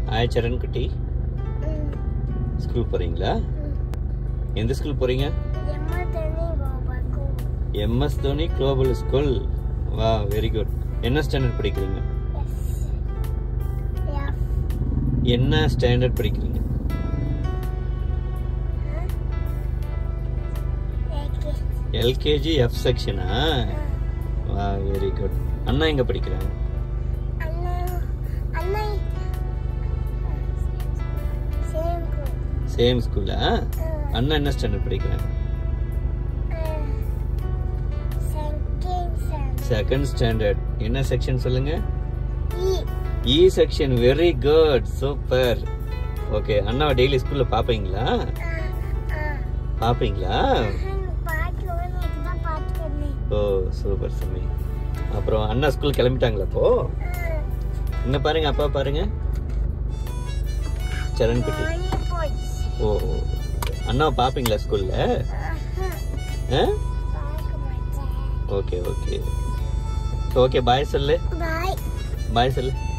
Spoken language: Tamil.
ஹாய் சரண் குட்டி ம், ஸ்கூல் போறீங்களா ம். எந்த ஸ்கூல் போறீங்க எம்மா தண்ணி பாபாக்கும் எம்எஸ் தோனி குளோபல் ஸ்கூல் வா வெரி குட் என்ன ஸ்டாண்டர்ட் படிக்கிறீங்க எஸ் எஃப் என்ன ஸ்டாண்டர்ட் படிக்கிறீங்க ஏகே எல்கேஜி எஃப் செக்ஷனா வா வெரி குட் அண்ணா எங்க படிக்கிறாங்க அண்ணா அண்ணா சேம் சேம் ஸ்கூலா அண்ணா என்ன ஸ்டாண்டர்ட் படிக்கிறாங்க செகண்ட் செம் செகண்ட் ஸ்டாண்டர்ட் என்ன செக்ஷன் சொல்லுங்க E E section very good super okay அண்ணாவை டெய்லி ஸ்கூல்ல பாப்பீங்களா பாப்பீங்களா பாட்டு எனக்கு தான் பார்த்துக்கிறேன் ஓ சூப்பர் சுமி அப்புறம் அண்ணா ஸ்கூல் கிளம்பிட்டாங்களா அப்போ இங்க பாருங்க அப்பா பாருங்க சரண் குட்டி மணி போச்சு ஓ அண்ணாவை பாப்பீங்களா ஸ்கூல்ல பார்க்க மாட்டேன் ஓகே ஓகே ஓகே பாய் சொல்லு பாய் பாய் சொல்லு